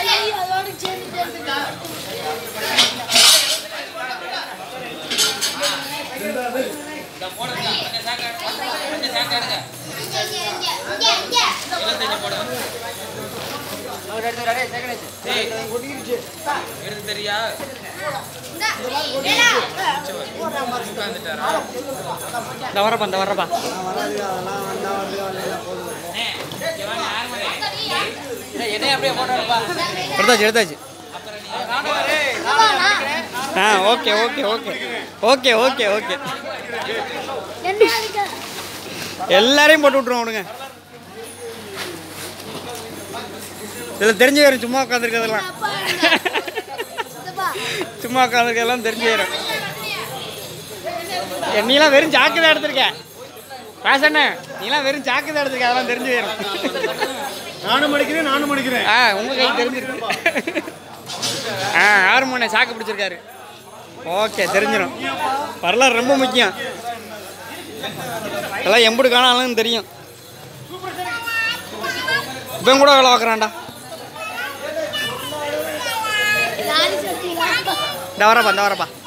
அதோட சேர்ந்து எடுத்து தெரியா இந்த வரப்பா இந்த வரப்பா என்ன அப்படியே போட்டோம்ப்பா எடுத்தாச்சு எடுத்தாச்சு ஆ okay okay okay okay okay okay என்ன இருக்கு எல்லாரையும் போட்டு விட்ருவோம் விடுங்க இதில் தெரிஞ்சு வரும் சும்மா உட்காந்துருக்கிறதெல்லாம் அப்பா இதப்பா சும்மா உட்காந்துருக்கதெல்லாம் தெரிஞ்சு வரும் நீலாம் வெறும் சாக்கு தான் எடுத்திருக்க ராசண்ணே நீலாம் வெறும் சாக்கு தான் எடுத்திருக்க அதெல்லாம் தெரிஞ்சு வரும் நானும் படிக்கிறேன் நானும் படிக்கிறேன் ஆ உங்கள் கை தெரிஞ்சிருக்கு ஆ ஆறு மணி சாக்கு பிடிச்சிருக்காரு ஓகே தெரிஞ்சிடும் வரலாறு ரொம்ப முக்கியம் எல்லாம் எம்புடு காணாலும் தெரியும் இப்போ கூட வேலை பார்க்குறான்டா லாரி சட்டிங்களா இந்த வரப்பா இந்த வரப்பா